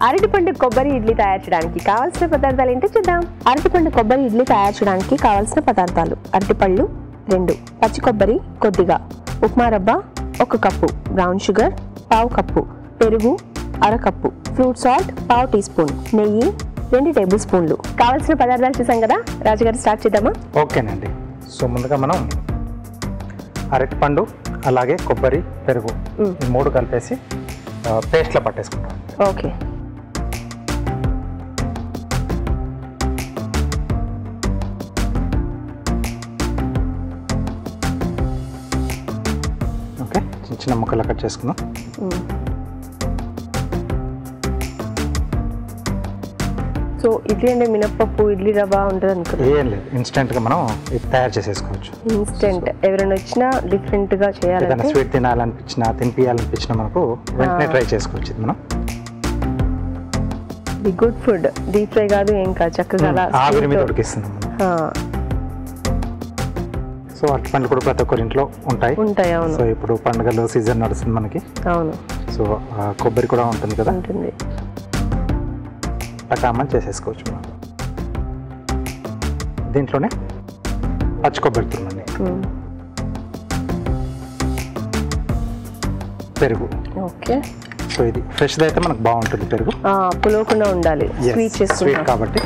అరటిపండు కొబ్బరి ఇడ్లీ తయారు చేయడానికి కావాల్సిన పదార్థాలు ఏంటో చూద్దాం అరటిపండు కొబ్బరి ఇడ్లీ తయారు చేయడానికి కావాల్సిన పదార్థాలు అరటిపళ్ళు రెండు పచ్చి కొబ్బరి కొద్దిగా ఉప్మా రవ్వ ఒక కప్పు బ్రౌన్ షుగర్ పావు కప్పు పెరుగు అరకప్పు ఫ్రూట్ సాల్ట్ పావు టీ స్పూన్ నెయ్యి రెండు టేబుల్ స్పూన్లు కావాల్సిన పదార్థాలు చూసాం కదా రాజుగారు స్టార్ట్ చేద్దామా ఓకేనండి సో ముందుగా మనం అరటిపండు అలాగే కొబ్బరి పెరుగు మ్మ్. ఈ మూడు కలిపేసి ఆ, పేస్ట్లో పట్టేసుకుంటాం ఓకే ఓకే చిన్న చిన్న ముక్కలు కట్ చేసుకుందాం సో ఇడ్లీ అంటే మినప్పప్పు ఇడ్లీ రవ్వ ఉంటుంది అనుకున్నాను ఏం లేదు ఇన్స్టెంట్గా మనం ఇది తయారు చేసేసుకోవచ్చు ఇన్స్టెంట్ ఎవరైనా వచ్చినా డిఫరెంట్ గా ఏదైనా చేయాలంటే స్వీట్ తినాలనిపించినా తినిపించాలనిపించినా మనకు వెంటనే ఆ. ట్రై చేసుకోవచ్చు ఇది మనం the good food deep fry కాదు ఏం కాదు చక్కగా అలా ఆవిరి మీద sweet తో- ఉడికిస్తుంది మనం ఆ, సో అరటిపండ్లు కూడా ప్రతి ఒక్కరి ఇంట్లో ఉంటాయి ఉంటాయి అవును సో ఇప్పుడు పండుగలు సీజన్ నడుస్తుంది మనకి అవును సో ఆ కొబ్బరి కూడా ఉంటుంది కదా ఉంటుంది పటామని చేసేసుకోవచ్చు మనం దీంట్లోనే పచ్చి కొబ్బరి తురుమండి ఉమ్, పెరుగు ఓకే సో ఇది ఫ్రెష్ది అయితే మనకు బాగుంటుంది పెరుగు ఆ, పులవకుండా ఉండాలి Yes, స్వీట్ స్వీట్ చేసుకుంటాం కాబట్టి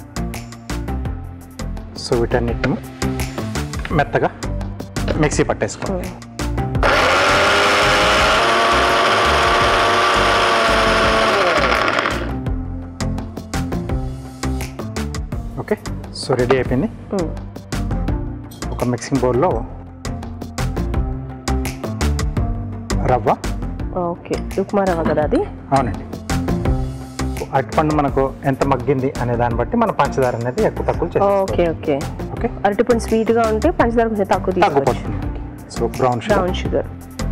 సో వీటన్నిటిని మెత్తగా మిక్సీ పట్టేసుకోండి ఓకే సో రెడీ అయిపోయింది ఉమ్, ఒక మిక్సింగ్ బౌల్లో రవ్వ ఓకే ఉప్మా రవ్వ కదా అది అవునండి అరటిపండు మనకు ఎంత మగ్గింది అనే దాన్ని బట్టి మన పంచదార అనేది ఎక్కువ తక్కువ ఓకే చేసుకోవాలి ఓకే ఓకే అరటిపండు స్వీట్ గా ఉంటే పంచదార కొంచెం తక్కువ తీసుకోవచ్చు తగ్గిపోతుంది మనకి. So brown sugar brown sugar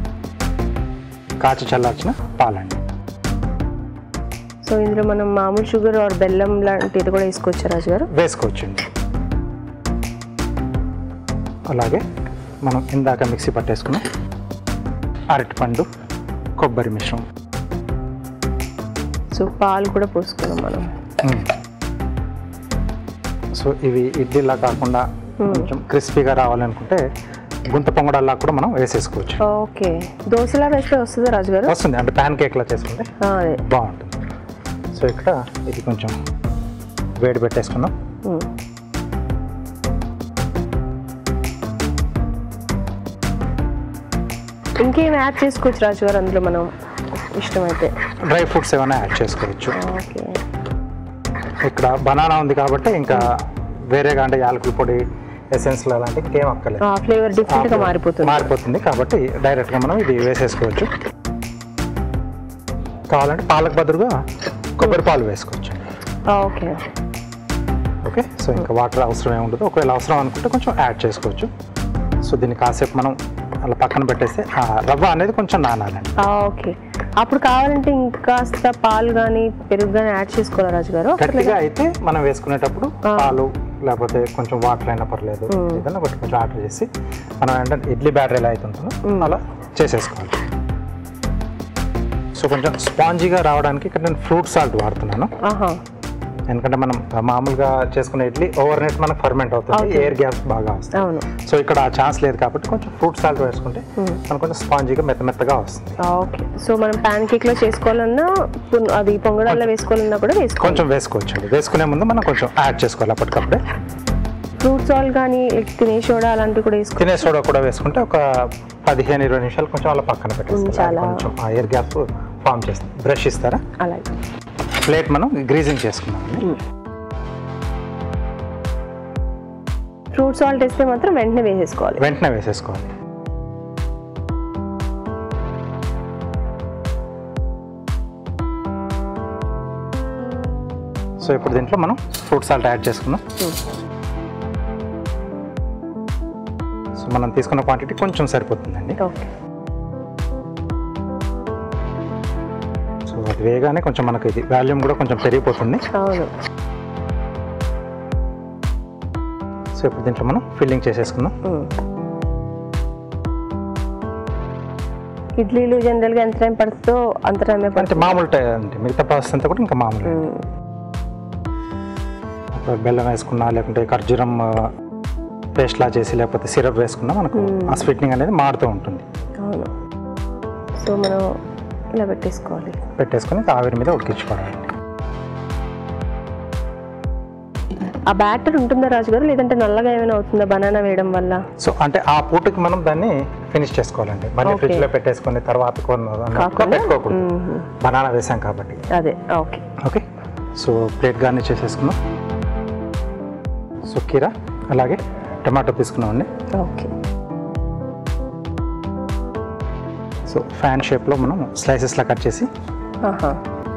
కాచి చల్లార్చిన పాలండి సో ఇందులో మనం మామూలు షుగర్ ఆర్ బెల్లం లాంటిది కూడా వేసుకోవచ్చు రాజు గారు వేసుకోవచ్చండి అలాగే మనం ఇందాక మిక్సీ పట్టేసుకున్న అరటిపండు కొబ్బరి మిశ్రమం సో పాలు కూడా పోసుకున్నాం మనం మ్మ్. సో ఇవి ఇడ్లీలా కాకుండా కొంచెం క్రిస్పీగా రావాలనుకుంటే గుంత పొంగడాల్లా కూడా మనం వేసేసుకోవచ్చు ఓకే దోశలా వేస్తే వస్తుందా రాజు గారు వస్తుంది అంటే ప్యాన్ కేక్లా చేసుకుంటే ఆ, అదే బాగుంటుంది సో ఇక్కడ ఇది కొంచెం వేడి పెట్టేసుకుందాం ఉమ్. ఇంకేం యాడ్ చేసుకోవచ్చు రాజు గారు అందులో మనం ఇష్టమైతే డ్రై ఫ్రూట్స్ ఏమైనా యాడ్ చేసుకోవచ్చు ఓకే ఇక్కడ బనానా ఉంది కాబట్టి ఇంకా వేరేగా అంటే యాలకుల పొడి ఎసెన్స్లు అలాంటివి ఇంకేం అక్కర్లేదు ఫ్లేవర్ డిఫరెంట్ గా మారిపోతుంది మారిపోతుంది కాబట్టి డైరెక్ట్గా మనం ఇది వేసేసుకోవచ్చు కావాలంటే పాలకు బదులుగా కొబ్బరి పాలు వేసుకోవచ్చు ఓకే ఓకే సో ఇంకా వాటర్ అవసరం ఏమి ఉండదు ఒకవేళ అవసరం అనుకుంటే కొంచెం యాడ్ చేసుకోవచ్చు సో దీన్ని కాసేపు మనం అలా పక్కన పెట్టేస్తే ఆ రవ్వ అనేది కొంచెం నానాలండి ఓకే అప్పుడు కావాలంటే ఇంకాస్త పాలు కానీ పెరుగు కానీ యాడ్ చేసుకోవాలా రాజు గారు గట్టిగా అయితే మనం వేసుకునేటప్పుడు ఆ. పాలు లేకపోతే కొంచెం వాటర్ అయినా పర్లేదు మ్మ్. ఏదైనా ఒకటి కొంచెం ఆర్డర్ చేసి మనం ఏంటంటే ఇడ్లీ బ్యాటర్ ఎలా అయితే ఉంటుందో మ్మ్. అలా చేసేసుకోవాలి సో కొంచెం స్పాంజీగా రావడానికి ఇక్కడ నేను ఫ్రూట్ సాల్ట్ వాడుతున్నాను ఆహా ఎందుకంటే మనం మామూలుగా చేసుకునే ఇడ్లీ ఓవర్ నైట్ మనకు ఫర్మెంట్ అవుతుంది అవుతుంది. ఎయిర్ గ్యాస్ బాగా వస్తుంది అవును సో ఇక్కడ ఆ ఛాన్స్ లేదు కాబట్టి కొంచెం ఫ్రూట్ సాల్ట్ వేసుకుంటే మ్మ్. మనకు కొంచెం స్పాంజీగా మెత్త మెత్తగా వస్తుంది ఓకే సో మనం ప్యాన్ కేక్ లో చేసుకోవాలన్నా పున్- అది పొంగడాల్లో వేసుకోవాలన్నా కూడా వేసుకోవాలి కొంచెం వేసుకోవచ్చు అండి వేసుకునే ముందు మనం కొంచెం యాడ్ చేసుకోవాలి అప్పటికప్పుడే ఫ్రూట్ సాల్ట్ కానీ తినే సోడా అలాంటివి కూడా వేసుకోవాలి తినే సోడా కూడా వేసుకుంటే ఒక పదిహేను ఇరవై నిమిషాలు కొంచెం అలా పక్కన పెట్టేస్తారు ఉంచాలా? అది కొంచెం ఆ ఎయిర్ గ్యాప్ ఫామ్ చేస్తుంది బ్రష్ ఇస్తారా అలాగే ప్లేట్ మనం గ్రీజింగ్ చేసుకున్నాం ఫ్రూట్ సాల్ట్ వేస్తే మాత్రం వెంటనే వేసేసుకోవాలి వెంటనే వేసేసుకోవాలి సో ఇప్పుడు దీంట్లో మనం ఫ్రూట్ సాల్ట్ యాడ్ చేసుకుందాం మ్మ్. సో మనం తీసుకున్న క్వాంటిటీ కొంచెం సరిపోతుందండి ఓకే సో అది వేగానే కొంచెం మనకు ఇది వాల్యూమ్ కూడా కొంచెం పెరిగిపోతుంది అవును సో ఇప్పుడు దీంట్లో మనం ఫిల్లింగ్ చేసేసుకుందాం మ్మ్. ఇడ్లీలు జనరల్గా ఎంత టైం పడుతుందో అంత టైమే అంటే పడుతుంది మామూలు టై- అంటే మిగతా ప్రాసెస్ అంతా కూడా ఇంకా మామూలు మ్మ్. ఒక బెల్లం వేసుకున్నా లేకుంటే ఖర్జూరం పేస్ట్ లా చేసి లేకపోతే సిరప్ వేసుకున్నా మనకు ఆ స్వీట్నింగ్ అనేది మారుతూ ఉంటుంది అవును సో మనం ఇలా పెట్టేసుకోవాలి పెట్టేసుకొని ఆవిరి మీద ఉడికించుకోవాలి ఆ బ్యాటర్ ఉంటుందా రాజు గారు లేదంటే నల్లగా ఏమైనా అవుతుందా బనానా వేయడం వల్ల సో అంటే ఆ పూటకి మనం దాన్ని ఫినిష్ చేసుకోవాలండి మళ్ళీ Okay. ఫ్రిడ్జ్ లో పెట్టేసుకొని తర్వాత కొన్న కాకుండా? పెట్టుకోకూడదు మ్మ్. బనానా వేసాం కాబట్టి అదే okay okay so plate garnish చేసేసుకున్నాం సో కీరా అలాగే టమాటో తీసుకున్నామండి ఓకే సో ఫ్యాన్ షేప్లో మనం స్లైసెస్లా కట్ చేసి ఆహా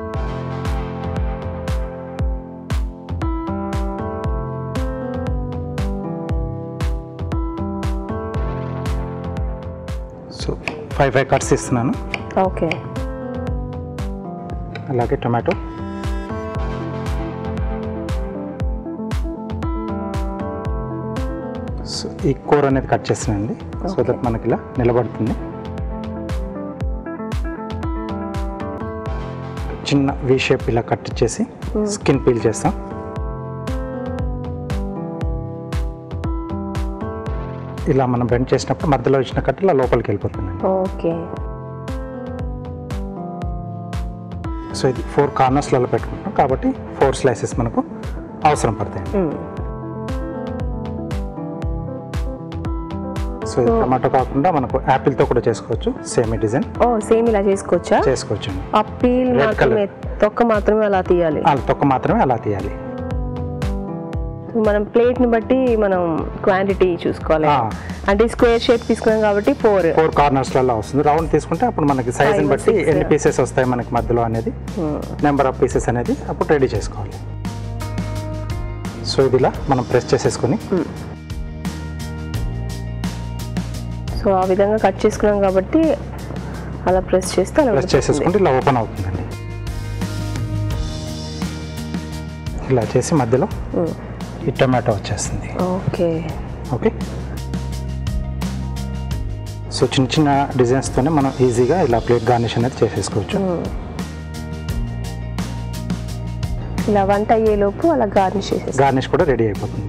సో ఫైవ్ ఫైవ్ కట్స్ ఇస్తున్నాను ఓకే అలాగే టొమాటో సో ఈ కూర అనేది కట్ చేస్తున్నానండి సో Okay. దట్ మనకి ఇలా నిలబడుతుంది చిన్న వి షేప్ ఇలా కట్ చేసి స్కిన్ పీల్ చేస్తాం ఇలా మనం బెండ్ చేసినప్పుడు మధ్యలో ఇచ్చిన కట్ ఇలా లోపలికి వెళ్ళిపోతుంది ఓకే సో ఇది ఫోర్ కార్నర్స్లలో పెట్టుకుంటాం కాబట్టి ఫోర్ స్లైసెస్ మనకు అవసరం పడతాయి మ్మ్. సో ఇది టమాటో కాకుండా మనకు యాపిల్తో కూడా చేసుకోవచ్చు సేమ్ ఈ డిజైన్ ఓ సేమ్ ఇలా చేసుకోవచ్చా చేసుకోవచ్చు అండి ఆ పీల్ Red మాత్రమే తొక్క మాత్రమే అలా తీయాలి ఆ తొక్క మాత్రమే అలా తీయాలి మనం ప్లేట్ ని బట్టి మనం క్వాంటిటీ చూసుకోవాలి ఆ. అంటే స్క్వేర్ షేప్ తీసుకున్నాం కాబట్టి ఫోర్ ఫోర్ కార్నర్స్లలో వస్తుంది రౌండ్ తీసుకుంటే అప్పుడు మనకి సైజుని Five, బట్టి six. ఎన్ని పీసెస్ వస్తాయి మనకి మధ్యలో అనేది నెంబర్ ఆఫ్ పీసెస్ అనేది అప్పుడు రెడీ చేసుకోవాలి సో ఇది ఇలా మనం ప్రెస్ చేసేసుకొని సో ఆ విధంగా కట్ చేసుకున్నాం కాబట్టి అలా ప్రెస్ చేస్తే అలా ప్రెస్ చేసేసుకుంటే ఇలా ఓపెన్ అవుతుందండి ఇలా చేసి మధ్యలో ఈ టమాటో వచ్చేస్తుంది ఓకే ఓకే సో చిన్న చిన్న డిజైన్స్తోనే మనం ఈజీగా ఇలా ప్లేట్ గార్నిష్ అనేది చేసేసుకోవచ్చు ఇలా వంట అయ్యేలోపు అలా గార్నిష్ చేసేసి గార్నిష్ కూడా రెడీ అయిపోతుంది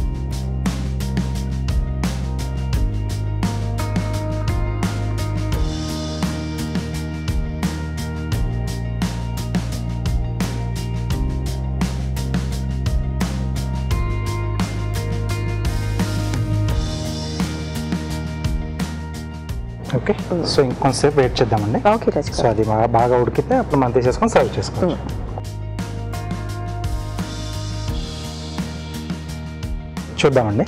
ఓకే సో ఇంకొంతసేపు వెయిట్ చేద్దామండి ఓకే రచ సో అది బాగా బాగా ఉడికితే అప్పుడు మనం తీసేసుకొని సర్వ్ చేసుకోవచ్చు చూద్దామండి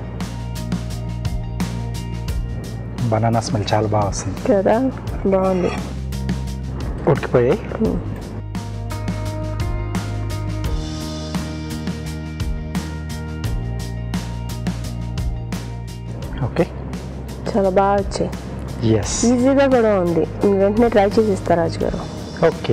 బనానా స్మెల్ చాలా బాగా వస్తుంది కదా బాగుంది ఉడికిపోయాయి ఓకే చాలా బాగా వచ్చాయి ఎస్ ఈజీగా కూడా ఉంది వెంటనే ట్రై చేసి ఇస్తా రాజు గారు ఓకే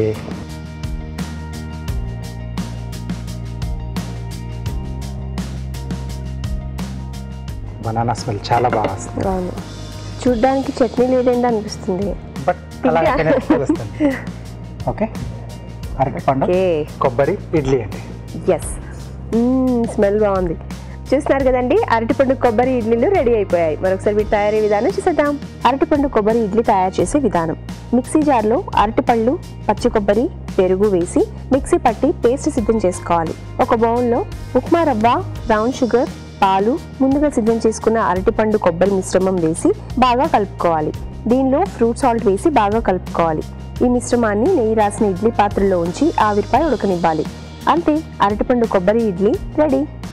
బనానా స్మెల్ చాలా బాగా వస్తుంది అవును చూడ్డానికి చట్నీ లేదేంటి అనిపిస్తుంది బట్ అలా అయితేనే తెలుస్తుంది ఓకే అరటిపండు ఓకే కొబ్బరి ఇడ్లీ అండి ఎస్ స్మెల్ బాగుంది చూస్తున్నారు కదండి అరటిపండు కొబ్బరి ఇడ్లీలు రెడీ అయిపోయాయి మరొకసారి వీటి తయారీ విధానం చూసేద్దాం అరటిపండు కొబ్బరి ఇడ్లీ తయారు చేసే విధానం మిక్సీ జార్లో అరటిపళ్ళు పచ్చి కొబ్బరి పెరుగు వేసి మిక్సీ పట్టి పేస్ట్ సిద్ధం చేసుకోవాలి ఒక బౌల్లో ఉప్మా రవ్వ బ్రౌన్ షుగర్ పాలు ముందుగా సిద్ధం చేసుకున్న అరటిపండు కొబ్బరి మిశ్రమం వేసి బాగా కలుపుకోవాలి దీనిలో ఫ్రూట్ సాల్ట్ వేసి బాగా కలుపుకోవాలి ఈ మిశ్రమాన్ని నెయ్యి రాసిన ఇడ్లీ పాత్రలో ఉంచి ఆవిరిపై ఉడకనివ్వాలి అంతే అరటిపండు కొబ్బరి ఇడ్లీ రెడీ